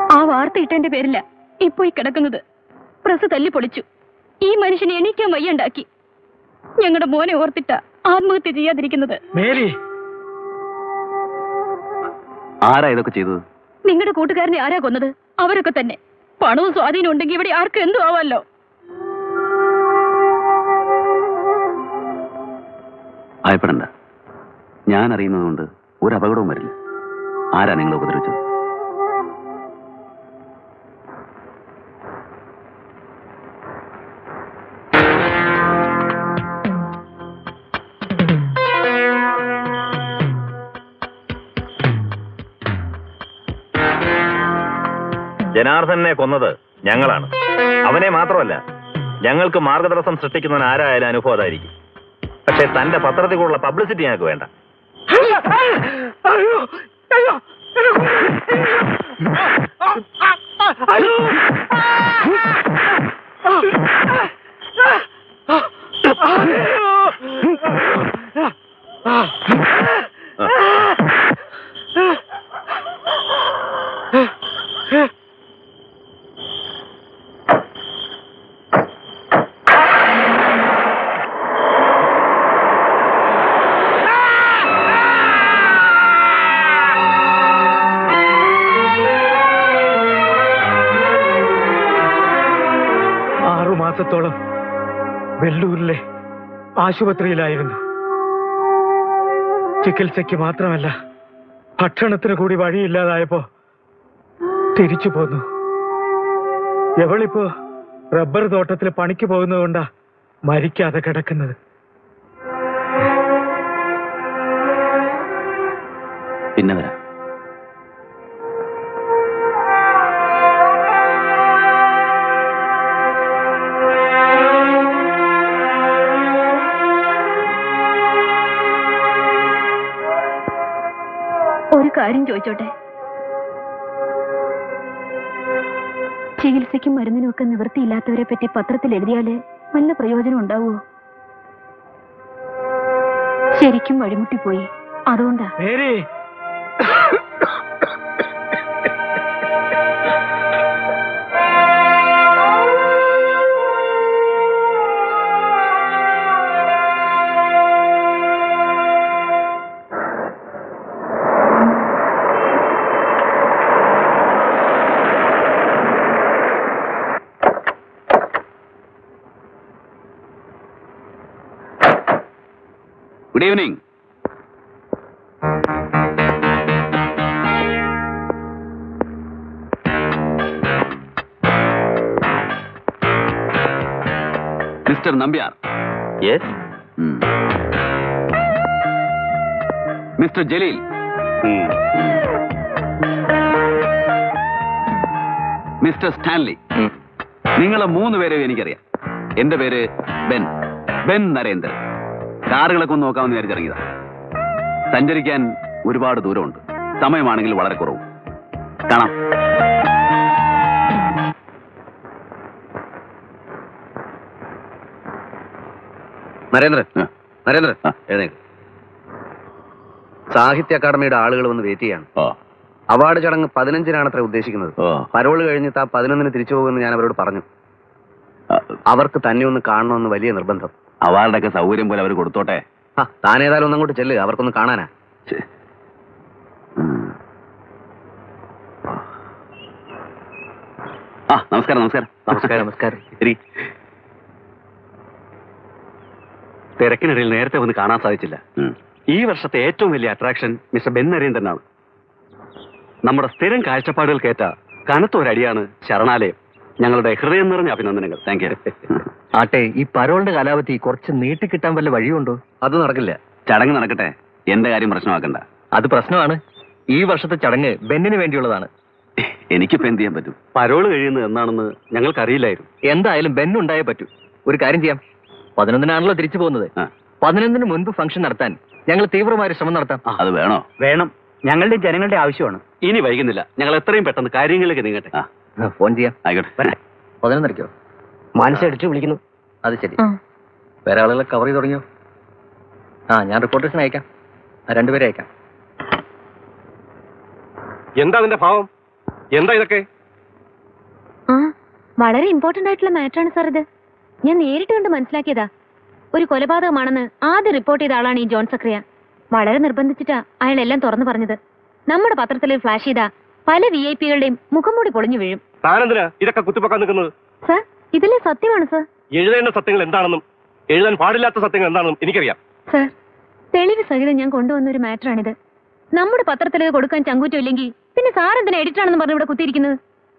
ആ വാർത്ത ഇട്ടതിന്റെ പേരില്ല ഇപ്പൊ ഈ കിടക്കുന്നത് പ്രസ് തല്ലി പൊളിച്ചു ഈ മനുഷ്യനെ എണീക്കാൻ വയ്യണ്ടാക്കി ഞങ്ങളുടെ മോനെ ഓർത്തിട്ട ആത്മഹത്യ ചെയ്യാതിരിക്കുന്നത് മേരി ആരാ ഇതൊക്കെ ചെയ്തത് നിങ്ങളുടെ കൂട്ടുകാരനെ ആരാ കൊന്നത് അവരൊക്കെ തന്നെ പണവും സ്വാധീനം ഉണ്ടെങ്കിൽ ഇവിടെ ആർക്കും എന്തും ആവാമല്ലോ ഭയപ്പെടണ്ട ഞാൻ അറിയുന്നതുകൊണ്ട് ഒരു അപകടവും വരില്ല ആരാ നിങ്ങളെ ഉപദ്രവിച്ചത് ജനാർദ്ദനെ കൊന്നത് ഞങ്ങളാണ് അവനെ മാത്രമല്ല ഞങ്ങൾക്ക് മാർഗതടസ്സം സൃഷ്ടിക്കുന്നവൻ ആരായാലും അനുഭവം അതായിരിക്കും പക്ഷേ തന്റെ പത്രത്തിലുള്ള പബ്ലിസിറ്റി ഞങ്ങൾക്ക് വേണ്ട അയ്യോ അയ്യോ അയ്യോ ആറു മാസത്തോളം വെല്ലൂരിലെ ആശുപത്രിയിലായിരുന്നു ചികിത്സയ്ക്ക് മാത്രമല്ല ഭക്ഷണത്തിന് കൂടി വഴിയില്ലാതായപ്പോ തിരിച്ചു പോന്നു എവളിപ്പോ റബ്ബർ തോട്ടത്തിൽ പണിക്ക് പോകുന്നതുകൊണ്ടാ മരിക്കാതെ കിടക്കുന്നത് പിന്നെ വരാം ഒരു കാര്യം ചോദിച്ചോട്ടെ ചികിത്സയ്ക്കും മരുന്നിനും ഒക്കെ നിവൃത്തിയില്ലാത്തവരെ പറ്റി പത്രത്തിൽ എഴുതിയാല് വല്ല പ്രയോജനം ഉണ്ടാവുമോ ശരിക്കും വഴിമുട്ടിപ്പോയി അതുകൊണ്ടാ Mary good evening mister Nambiar yes mister Jaleel mister Stanley നിങ്ങളെ മൂന്ന് പേരെയും എനിക്കറിയാം എന്റെ പേര് ബെൻ ബെൻ നരേന്ദ്രൻ കാറുകളൊക്കെ ഒന്ന് നോക്കാമെന്ന് വിചാരിച്ചിറങ്ങിയതാ സഞ്ചരിക്കാൻ ഒരുപാട് ദൂരമുണ്ട് സമയമാണെങ്കിൽ വളരെ കുറവും കാണാം നരേന്ദ്രൻ നരേന്ദ്രൻ എഴുന്നേക്ക് സാഹിത്യ അക്കാദമിയുടെ ആളുകൾ വന്ന് വെയിറ്റ് ചെയ്യാണ് അവാർഡ് ചടങ്ങ് പതിനഞ്ചിനാണത്ര ഉദ്ദേശിക്കുന്നത് പരോള് കഴിഞ്ഞിട്ട് ആ പതിനൊന്നിന് തിരിച്ചു പോകുമെന്ന് ഞാൻ അവരോട് പറഞ്ഞു അവർക്ക് തന്നെ ഒന്ന് കാണണമെന്ന് വലിയ നിർബന്ധം അവാർഡൊക്കെ സൗകര്യം പോലെ അവർ കൊടുത്തോട്ടെ ആ താൻ ഏതായാലും ഒന്നങ്ങോട്ട് ചെല്ല് അവർക്കൊന്ന് കാണാനാ ആ നമസ്കാരം നമസ്കാരം നമസ്കാരം നമസ്കാരം ശരി തിരക്കിനിടയിൽ നേരത്തെ വന്ന് കാണാൻ സാധിച്ചില്ല ഈ വർഷത്തെ ഏറ്റവും വലിയ അട്രാക്ഷൻ മിസ്റ്റർ ബെൻ നരേന്ദ്രനാണ് നമ്മുടെ സ്ഥിരം കാഴ്ചപ്പാടുകൾക്കേറ്റ കനത്ത ഒരടിയാണ് ശരണാലയം ഞങ്ങളുടെ ഹൃദയം നിറഞ്ഞ അഭിനന്ദനങ്ങൾ താങ്ക് യു ആട്ടെ ഈ പരോളിന്റെ കാലാവധി കുറച്ച് നീട്ടിക്കിട്ടാൻ വല്ല വഴിയുണ്ടോ അത് നടക്കില്ല ചടങ്ങ് നടക്കട്ടെ എന്റെ കാര്യം പ്രശ്നമാക്കണ്ട അത് പ്രശ്നമാണ് ഈ വർഷത്തെ ചടങ്ങ് ബെന്നിന് വേണ്ടിയുള്ളതാണ് എനിക്കിപ്പോ എന്ത് ചെയ്യാൻ പറ്റും പരോള് കഴിയുന്നത് എന്നാണെന്ന് ഞങ്ങൾക്കറിയില്ലായിരുന്നു എന്തായാലും ബെന്നുണ്ടായേ പറ്റൂ ഒരു കാര്യം ചെയ്യാം പതിനൊന്നിനാണല്ലോ തിരിച്ചു പോകുന്നത് പതിനൊന്നിന് മുൻപ് ഫംഗ്ഷൻ നടത്താൻ ഞങ്ങൾ തീവ്രമായ ശ്രമം നടത്താം അത് വേണോ വേണം ഞങ്ങളുടെ ജനങ്ങളുടെ ആവശ്യമാണ് ഇനി വൈകുന്നില്ല ഞങ്ങൾ എത്രയും പെട്ടെന്ന് കാര്യങ്ങളിലേക്ക് നീങ്ങട്ടെ ഫോൺ ചെയ്യാം ആയിക്കോട്ടെ പതിനൊന്നരയ്ക്കോ മനസ്സടിച്ചു വിളിക്കുന്നു അത് ശരി വേറെ ആളുകളെ കവർ ചെയ്ത് തുടങ്ങിയോ ആ ഞാൻ റിപ്പോർട്ടേഴ്സിനെ അയക്കാം ആ രണ്ടുപേരെ അയക്കാം എന്താ അതിന്റെ ഭാവം എന്താ ഇതൊക്കെ വളരെ ഇമ്പോർട്ടന്റ് ആയിട്ടുള്ള മാറ്ററാണ് സാർ ഇത് ഞാൻ നേരിട്ട് കണ്ട് മനസ്സിലാക്കിയതാ ഒരു കൊലപാതകമാണെന്ന് ആദ്യം റിപ്പോർട്ട് ചെയ്ത ആളാണ് ഈ ജോൺ സക്രിയ വളരെ നിർബന്ധിച്ചിട്ടാ അയാൾ എല്ലാം തുറന്നു പറഞ്ഞത് നമ്മുടെ പത്രത്തിൽ ഫ്ലാഷ് ചെയ്ത പല വി ഐ പികളുടെയും മുഖംമൂടി പൊളിഞ്ഞു വീഴും താനെന്തിനാ ഇതൊക്കെ കുത്തിപ്പൊക്കാൻ നിൽക്കുന്നത് സാർ ഇതിലെ സത്യമാണ് സാർ എഴുതേണ്ട സത്യങ്ങൾ എന്താണെന്നും എഴുതാൻ പാടില്ലാത്ത സത്യങ്ങൾ എന്താണെന്നും എനിക്കറിയാം സാർ തെളിവ് സഹിതം ഞാൻ കൊണ്ടുവന്ന ഒരു മാറ്ററാണിത് നമ്മുടെ പത്രത്തിൽ ഇത് കൊടുക്കാൻ ചങ്കൂറ്റം ഇല്ലെങ്കിൽ പിന്നെ സാർ എന്തിനാ എഡിറ്റർ ആണെന്ന് പറഞ്ഞ് ഇവിടെ കുത്തിയിരിക്കുന്നത്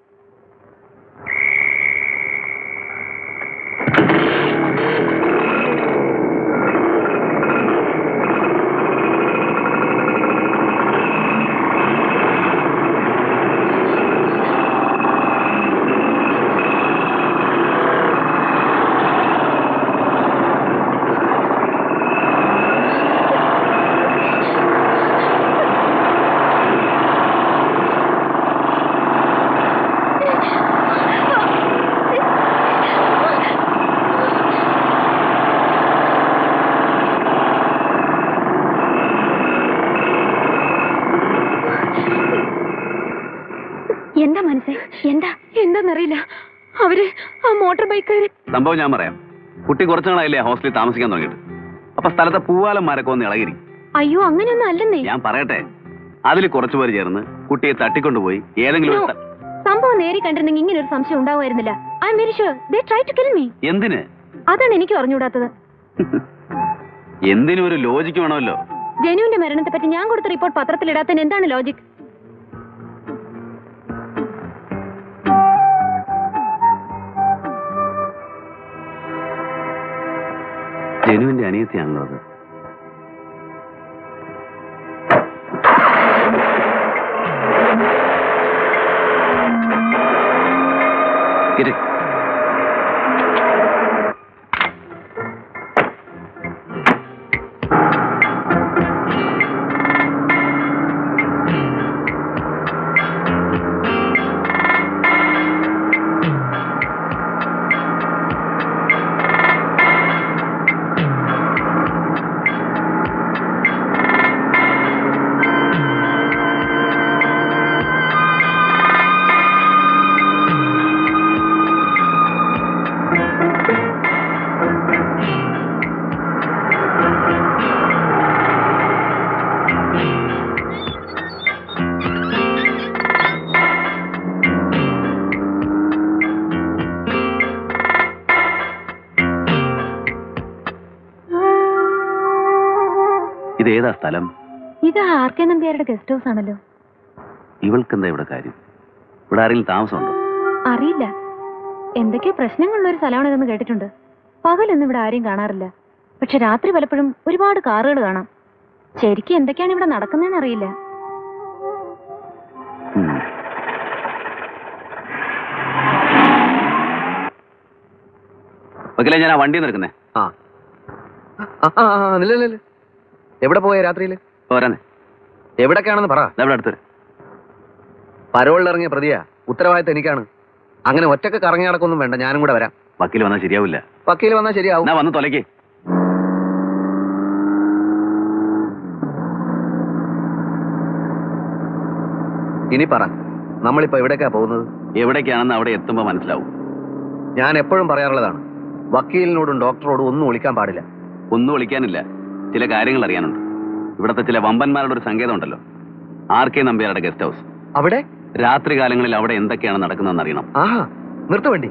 എന്താ മനസ്സേ എന്താ എന്താന്നറിയില്ല അവര് ആ മോട്ടോർ ബൈക്കുകാര് സംഭവം ഞാൻ പറയാം കുട്ടി കുറച്ചു നാളായില്ലേ ഹോസ്റ്റലിൽ താമസിക്കാൻ തുടങ്ങിയിട്ട് അപ്പൊ സ്ഥലത്തെ പൂവാലം മരൊക്കെ ഒന്ന് ഇളകിരി അയ്യോ അങ്ങനെയൊന്നും അല്ലെന്നേ ഞാൻ പറയട്ടെ അതിൽ കുറച്ചുപേർ ചേർന്ന് കുട്ടിയെ തട്ടിക്കൊണ്ടുപോയി ഏതെങ്കിലും ഒരു No. സ്ഥ- സംഭവം നേരി കണ്ടിരുന്നെങ്കിൽ ഇങ്ങനെ ഒരു സംശയം ഉണ്ടാവുമായിരുന്നില്ല I am very sure they try to kill me എന്തിന് അതാണ് എനിക്ക് അറിഞ്ഞുകൂടാത്തത് എന്തിനും ഒരു ലോജിക്ക് വേണമല്ലോ ജനുവിന്റെ മരണത്തെ പറ്റി ഞാൻ കൊടുത്ത റിപ്പോർട്ട് പത്രത്തിലിടാത്തതിന് എന്താണ് ലോജിക് ജനുവിന്റെ അനിയത്തിയാണല്ലോ അത് ഇരി. ഇത് ഏതാ സ്ഥലം ഇത് ആർ കെ നമ്പ്യാരുടെ ഗസ്റ്റ് ഹൗസ് ആണല്ലോ ഇവൾക്കെന്താ ഇവിടെ കാര്യം ഇവിടെ ആരെങ്കിലും താമസമുണ്ടോ അറിയില്ല എന്തൊക്കെയോ പ്രശ്നങ്ങളുള്ള ഒരു സ്ഥലമാണിതെന്ന് കേട്ടിട്ടുണ്ട് പകലൊന്നും ഇവിടെ ആരെയും കാണാറില്ല പക്ഷെ രാത്രി പലപ്പോഴും ഒരുപാട് കാറുകൾ കാണാം ശരിക്കും എന്തൊക്കെയാണ് ഇവിടെ നടക്കുന്നതെന്ന് അറിയില്ല ഉം. വക്കീലെ ഞാൻ ആ വണ്ടി നിൽക്കുന്നേ ആ ആ, ആ, ആ, നില്ല്, നില്ല്, നില്ല്. എവിടെ പോയ രാത്രിയില് പോരാനെ എവിടൊക്കെയാണെന്ന് പറ ഇവിടെ അടുത്ത് പരോളിൽ ഇറങ്ങിയ പ്രതിയാ ഉത്തരവാദിത്തം എനിക്കാണ് അങ്ങനെ ഒറ്റക്ക് കറങ്ങി നടക്കൊന്നും വേണ്ട ഞാനും കൂടെ വരാം വക്കീൽ വന്നാൽ ശരിയാവില്ല വക്കീൽ വന്നാൽ ശരിയാവും എന്നാ വന്ന് തൊലക്കേ ഇനി പറ നമ്മളിപ്പോ എവിടേക്കാ പോകുന്നത് എവിടേക്കാണെന്ന് അവിടെ എത്തുമ്പോ മനസ്സിലാവും ഞാൻ എപ്പോഴും പറയാറുള്ളതാണ് വക്കീലിനോടും ഡോക്ടറോടും ഒന്നും ഒളിക്കാൻ പാടില്ല ഒന്നും വിളിക്കാനില്ല ചില കാര്യങ്ങൾ അറിയാനുണ്ട് ഇവിടത്തെ ചില വമ്പന്മാരുടെ ഒരു സങ്കേതം ഉണ്ടല്ലോ ആർ കെ നമ്പ്യാരുടെ ഗസ്റ്റ് ഹൗസ് അവിടെ രാത്രി കാലങ്ങളിൽ അവിടെ എന്തൊക്കെയാണ് നടക്കുന്നതെന്ന് അറിയണം ആഹാ നിർത്തു വണ്ടി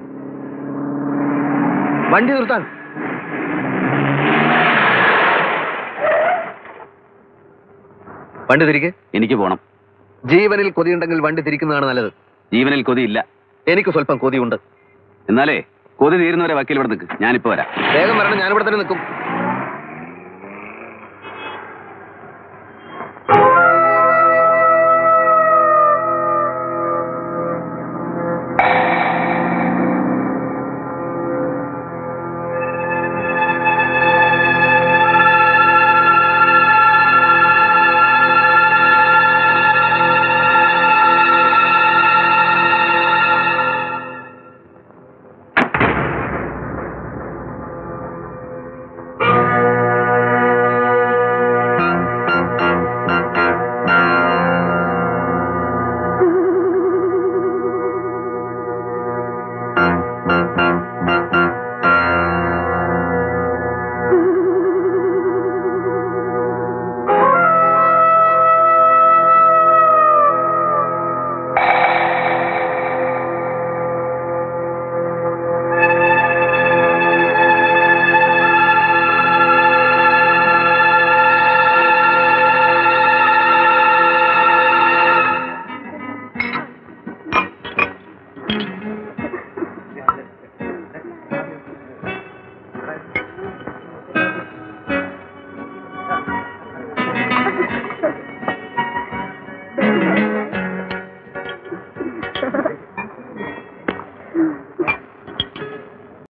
വണ്ടി നിർത്താൻ വണ്ടി തിരികെ എനിക്ക് പോണം ജീവനിൽ കൊതിയുണ്ടെങ്കിൽ വണ്ടി തിരിക്കുന്നതാണ് നല്ലത് ജീവനിൽ കൊതിയില്ല എനിക്ക് സ്വല്പം കൊതിയുണ്ട് എന്നാലേ കൊതി തീരുന്നവരെ വക്കീൽ ഇവിടെ നിൽക്ക് ഞാനിപ്പോ വരാം വേഗം വരണം ഞാനിവിടെ തന്നെ നിൽക്കും